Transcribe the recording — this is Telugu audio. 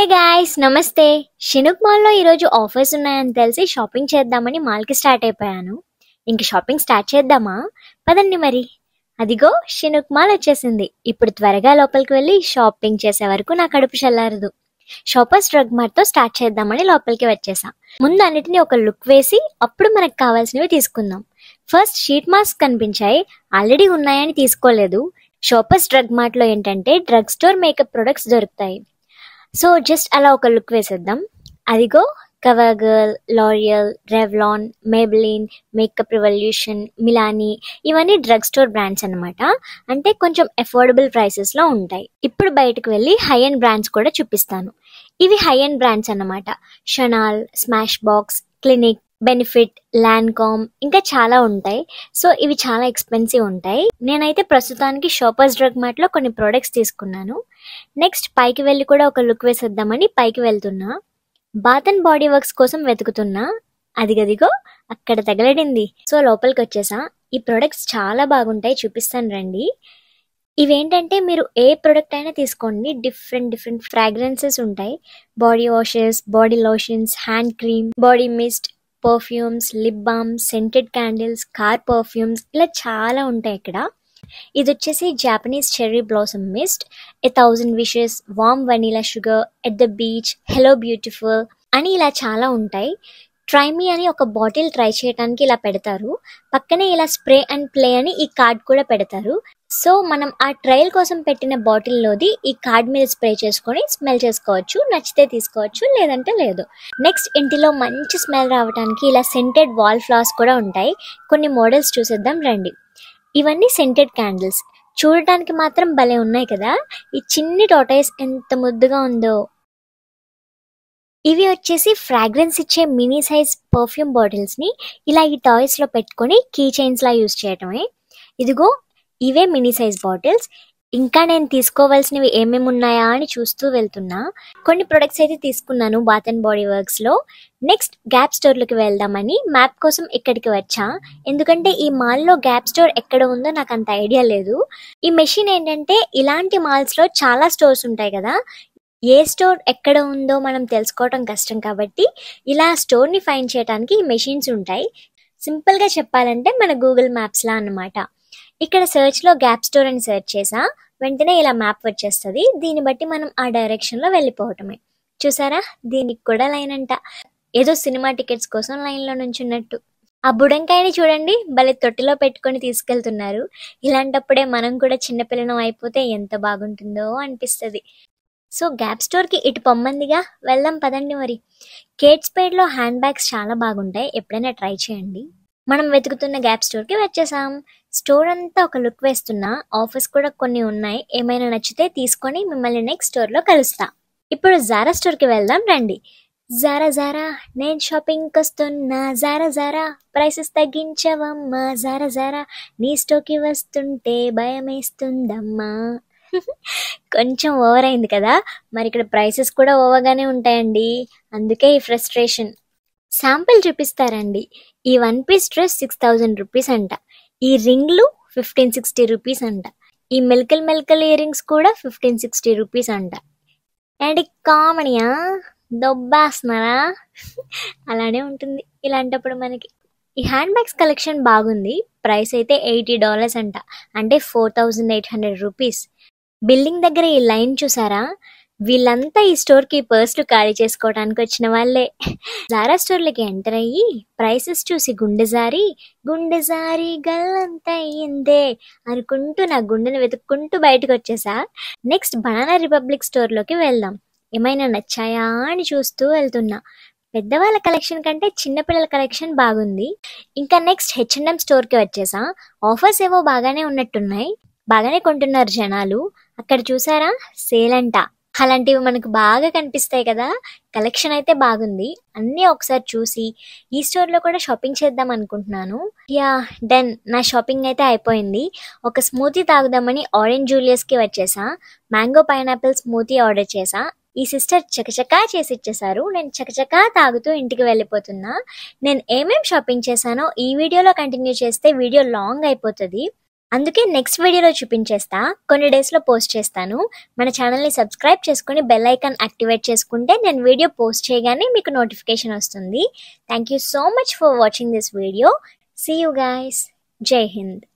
గాయ్స్ నమస్తే షినుక్ మాల్లో ఈరోజు ఆఫర్స్ ఉన్నాయని తెలిసి షాపింగ్ చేద్దామని మాల్కి స్టార్ట్ అయిపోయాను ఇంక షాపింగ్ స్టార్ట్ చేద్దామా పదండి మరి అదిగో షినుక్ మాల్ వచ్చేసింది ఇప్పుడు త్వరగా లోపలికి వెళ్ళి షాపింగ్ చేసే వరకు నా కడుపు చల్లారదు షాపర్స్ డ్రగ్ మార్ట్తో స్టార్ట్ చేద్దామని లోపలికి వచ్చేసా ముందు అన్నిటిని ఒక లుక్ వేసి అప్పుడు మనకు కావాల్సినవి తీసుకుందాం ఫస్ట్ షీట్ మాస్క్ కనిపించాయి ఆల్రెడీ ఉన్నాయని తీసుకోలేదు షాపర్స్ డ్రగ్ మార్ట్లో ఏంటంటే డ్రగ్ స్టోర్ మేకప్ ప్రొడక్ట్స్ దొరుకుతాయి సో జస్ట్ అలా ఒక లుక్ వేసేద్దాం అదిగో Cover Girl L'Oreal Revlon Maybelline Makeup Revolution Milani ఇవన్నీ డ్రగ్ స్టోర్ బ్రాండ్స్ అన్నమాట అంటే కొంచెం అఫోర్డబుల్ ప్రైసెస్లో ఉంటాయి ఇప్పుడు బయటకు వెళ్ళి హై అండ్ బ్రాండ్స్ కూడా చూపిస్తాను ఇవి హై అండ్ బ్రాండ్స్ అన్నమాట Chanel Smashbox Clinique Benefit Lancome ఇంకా చాలా ఉంటాయి సో ఇవి చాలా ఎక్స్పెన్సివ్ ఉంటాయి నేనైతే ప్రస్తుతానికి షాపర్స్ డ్రగ్ మార్ట్లో కొన్ని ప్రోడక్ట్స్ తీసుకున్నాను నెక్స్ట్ పైకి వెళ్ళి కూడా ఒక లుక్ వేసేద్దామని పైకి వెళ్తున్నా బాత్ అండ్ బాడీ వర్క్స్ కోసం వెతుకుతున్నా అదిగదిగో అక్కడ తగలడింది సో లోపలికి వచ్చేసా ఈ ప్రొడక్ట్స్ చాలా బాగుంటాయి చూపిస్తాను రండి ఇవేంటంటే మీరు ఏ ప్రొడక్ట్ అయినా తీసుకోండి డిఫరెంట్ డిఫరెంట్ ఫ్రాగ్రెన్సెస్ ఉంటాయి body washes body lotions hand cream body mist perfumes lip balm scented candles car perfumes ఇలా చాలా ఉంటాయి ఇక్కడ ఇది వచ్చేసి Japanese cherry blossom mist a thousand wishes warm vanilla sugar at the beach hello beautiful అని ఇలా చాలా ఉంటాయి ట్రై మీ అని ఒక బాటిల్ ట్రై చేయడానికి ఇలా పెడతారు పక్కనే ఇలా స్ప్రే అండ్ ప్లే అని ఈ కార్డ్ కూడా పెడతారు సో మనం ఆ ట్రయల్ కోసం పెట్టిన బాటిల్లోది ఈ కార్డ్ మీద స్ప్రే చేసుకొని స్మెల్ చేసుకోవచ్చు నచ్చితే తీసుకోవచ్చు లేదంటే లేదు నెక్స్ట్ ఇంటిలో మంచి స్మెల్ రావడానికి ఇలా సెంటెడ్ వాల్ ఫ్లవర్స్ కూడా ఉంటాయి కొన్ని మోడల్స్ చూసేద్దాం రండి ఇవన్నీ సెంటెడ్ క్యాండిల్స్ చూడటానికి మాత్రం భలే ఉన్నాయి కదా ఈ చిన్ని టోటైస్ ఎంత ముద్దుగా ఉందో ఇవి వచ్చేసి ఫ్రాగ్రెన్స్ ఇచ్చే మినీ సైజ్ పర్ఫ్యూమ్ బాటిల్స్ని ఇలా ఈ టాయ్స్లో పెట్టుకొని కీ చైన్స్లా యూస్ చేయటమే ఇదిగో ఇవే మినీ సైజ్ బాటిల్స్ ఇంకా నేను తీసుకోవాల్సినవి ఏమేమి ఉన్నాయా అని చూస్తూ వెళ్తున్నా కొన్ని ప్రొడక్ట్స్ అయితే తీసుకున్నాను బాత్ అండ్ బాడీ వర్క్స్లో నెక్స్ట్ గ్యాప్ స్టోర్లోకి వెళ్దామని మ్యాప్ కోసం ఇక్కడికి వచ్చా ఎందుకంటే ఈ మాల్లో గ్యాప్ స్టోర్ ఎక్కడ ఉందో నాకు అంత ఐడియా లేదు ఈ మెషిన్ ఏంటంటే ఇలాంటి మాల్స్లో చాలా స్టోర్స్ ఉంటాయి కదా ఏ స్టోర్ ఎక్కడ ఉందో మనం తెలుసుకోవడం కష్టం కాబట్టి ఇలా స్టోర్ని ఫైండ్ చేయడానికి ఈ మెషిన్స్ ఉంటాయి సింపుల్గా చెప్పాలంటే మన గూగుల్ మ్యాప్స్లా అన్నమాట ఇక్కడ సెర్చ్లో గ్యాప్ స్టోర్ అని సెర్చ్ చేసా వెంటనే ఇలా మ్యాప్ వచ్చేస్తుంది దీన్ని బట్టి మనం ఆ డైరెక్షన్లో వెళ్ళిపోవటమే చూసారా దీనికి కూడా లైన్ అంట ఏదో సినిమా టికెట్స్ కోసం లైన్లో నుంచున్నట్టు ఆ బుడంకాయని చూడండి భలే తొట్టిలో పెట్టుకొని తీసుకెళ్తున్నారు ఇలాంటప్పుడే మనం కూడా చిన్నపిల్లనం అయిపోతే ఎంత బాగుంటుందో అనిపిస్తుంది సో గ్యాప్ స్టోర్కి ఇటు పొమ్మందిగా వెళ్దాం పదండి మరి కేట్ స్పేడ్లో హ్యాండ్ బ్యాగ్స్ చాలా బాగుంటాయి ఎప్పుడైనా ట్రై చేయండి మనం వెతుకుతున్న గ్యాప్ స్టోర్కి వచ్చేసాం స్టోర్ అంతా ఒక లుక్ వేస్తున్నా ఆఫర్స్ కూడా కొన్ని ఉన్నాయి ఏమైనా నచ్చితే తీసుకొని మిమ్మల్ని నెక్స్ట్ స్టోర్లో కలుస్తా ఇప్పుడు జారా స్టోర్కి వెళ్దాం రండి జారా జారా నేను షాపింగ్కి వస్తున్నా జారా జారా ప్రైసెస్ తగ్గించవమ్మా జారా జారా నీ స్టోర్కి వస్తుంటే భయమేస్తుందమ్మా కొంచెం ఓవర్ అయింది కదా మరి ఇక్కడ ప్రైసెస్ కూడా ఓవర్గానే ఉంటాయండి అందుకే ఈ ఫ్రస్ట్రేషన్ శాంపిల్ చూపిస్తారండి ఈ one piece dress six thousand rupees అంట ఈ రింగ్లు ఫిఫ్టీన్ సిక్స్టీ రూపీస్ అంట ఈ మెల్కల్ మెల్కల్ ఇయర్ రింగ్స్ కూడా ఫిఫ్టీన్ సిక్స్టీ రూపీస్ అంట అండ్ కామనియా దొబ్బేస్తున్నారా అలానే ఉంటుంది ఇలాంటప్పుడు మనకి ఈ హ్యాండ్ బ్యాగ్స్ కలెక్షన్ బాగుంది ప్రైస్ అయితే ఎయిటీ డాలర్స్ అంట అంటే four thousand eight hundred rupees building దగ్గర ఈ లైన్ చూసారా వీళ్ళంతా ఈ స్టోర్కి పర్స్లు ఖాళీ చేసుకోవడానికి వచ్చిన వాళ్ళే జారా స్టోర్లకి ఎంటర్ అయ్యి ప్రైసెస్ చూసి గుండె జారి గుండె జారి గల్లంత అయ్యిందే అనుకుంటూ నా గుండెని వెతుక్కుంటూ బయటకు వచ్చేసా నెక్స్ట్ బనానా రిపబ్లిక్ స్టోర్లోకి వెళ్దాం ఏమైనా నచ్చాయా అని చూస్తూ వెళ్తున్నా పెద్దవాళ్ళ కలెక్షన్ కంటే చిన్నపిల్లల కలెక్షన్ బాగుంది ఇంకా నెక్స్ట్ హెచ్ఎంఎం స్టోర్కి వచ్చేసా ఆఫర్స్ ఏవో బాగానే ఉన్నట్టున్నాయి బాగానే కొంటున్నారు జనాలు అక్కడ చూసారా సేల్ అంట అలాంటివి మనకు బాగా కనిపిస్తాయి కదా కలెక్షన్ అయితే బాగుంది అన్నీ ఒకసారి చూసి ఈ స్టోర్లో కూడా షాపింగ్ చేద్దాం అనుకుంటున్నాను యా డన్ నా షాపింగ్ అయితే అయిపోయింది ఒక స్మూతీ తాగుదామని ఆరెంజ్ జూలియస్కి వచ్చేసా మ్యాంగో పైనాపిల్ స్మూతీ ఆర్డర్ చేసా ఈ సిస్టర్ చకచకా చేసి ఇచ్చేసారు నేను చకచకా తాగుతూ ఇంటికి వెళ్ళిపోతున్నా నేను ఏమేం షాపింగ్ చేశానో ఈ వీడియోలో కంటిన్యూ చేస్తే వీడియో లాంగ్ అయిపోతుంది అందుకే నెక్స్ట్ వీడియోలో చూపించేస్తా కొన్ని డేస్లో పోస్ట్ చేస్తాను మన ఛానల్ని సబ్స్క్రైబ్ చేసుకొని బెల్ ఐకాన్ యాక్టివేట్ చేసుకుంటే నేను వీడియో పోస్ట్ చేయగానే మీకు నోటిఫికేషన్ వస్తుంది thank you so much for watching this video see you guys జై హింద్